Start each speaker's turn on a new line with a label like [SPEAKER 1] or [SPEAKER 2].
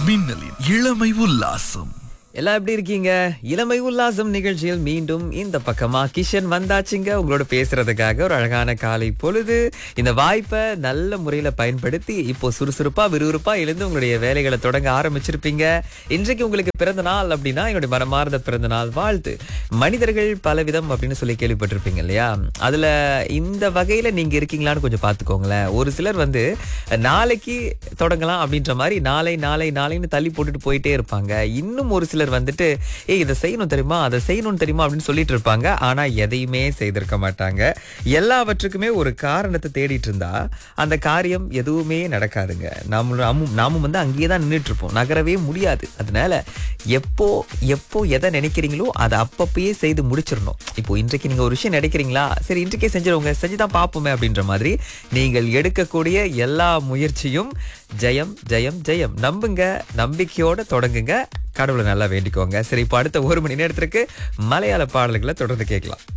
[SPEAKER 1] மின்னலின் இளமை உல்லாசம்
[SPEAKER 2] எல்லாம் எப்படி இருக்கீங்க இளமை உல்லாசம் நிகழ்ச்சியில் மீண்டும் இந்த பக்கமா கிஷன் வந்தாச்சுங்க உங்களோட பேசுறதுக்காக ஒரு அழகான காலை பொழுது இந்த வாய்ப்பை நல்ல முறையில பயன்படுத்தி இப்போ சுறுசுறுப்பா விறுவிறுப்பா எழுந்து உங்களுடைய வேலைகளை தொடங்க ஆரம்பிச்சிருப்பீங்க இன்றைக்கு உங்களுக்கு பிறந்த நாள் அப்படின்னா என்னுடைய மனமார்ந்த பிறந்த நாள் வாழ்த்து மனிதர்கள் பலவிதம் அப்படின்னு சொல்லி கேள்விப்பட்டிருப்பீங்க இல்லையா அதுல இந்த வகையில நீங்க இருக்கீங்களான்னு கொஞ்சம் பாத்துக்கோங்களேன் ஒரு சிலர் வந்து நாளைக்கு தொடங்கலாம் அப்படின்ற மாதிரி நாளை நாளை நாளைன்னு தள்ளி போட்டுட்டு போயிட்டே இருப்பாங்க இன்னும் ஒரு சிலர் வந்துட்டு ஏய் இதை செய்யணும் தெரியுமா அதை செய்யணும் தெரியுமா அப்படின்னு சொல்லிட்டு இருப்பாங்க ஆனா எதையுமே செய்திருக்க மாட்டாங்க எல்லாவற்றுக்குமே ஒரு காரணத்தை தேடிட்டு இருந்தா அந்த காரியம் எதுவுமே நடக்காதுங்க நாம நாமும் நாமும் வந்து அங்கேயே தான் நின்றுட்டு இருப்போம் நகரவே முடியாது அதனால எப்போ எப்போ எதை நினைக்கிறீங்களோ அதை அப்பப்பயே செய்து முடிச்சிடணும் இப்போ இன்றைக்கு நீங்க ஒரு விஷயம் நினைக்கிறீங்களா சரி இன்றைக்கே செஞ்சிருவோங்க செஞ்சுதான் பார்ப்போமே அப்படின்ற மாதிரி நீங்கள் எடுக்கக்கூடிய எல்லா முயற்சியும் ஜெயம் ஜெயம் ஜெயம் நம்புங்க நம்பிக்கையோட தொடங்குங்க கடவுளை நல்லா வேண்டிக்கோங்க சரி இப்போ அடுத்த ஒரு மணி நேரத்திற்கு மலையாள பாடல்களை தொடர்ந்து கேட்கலாம்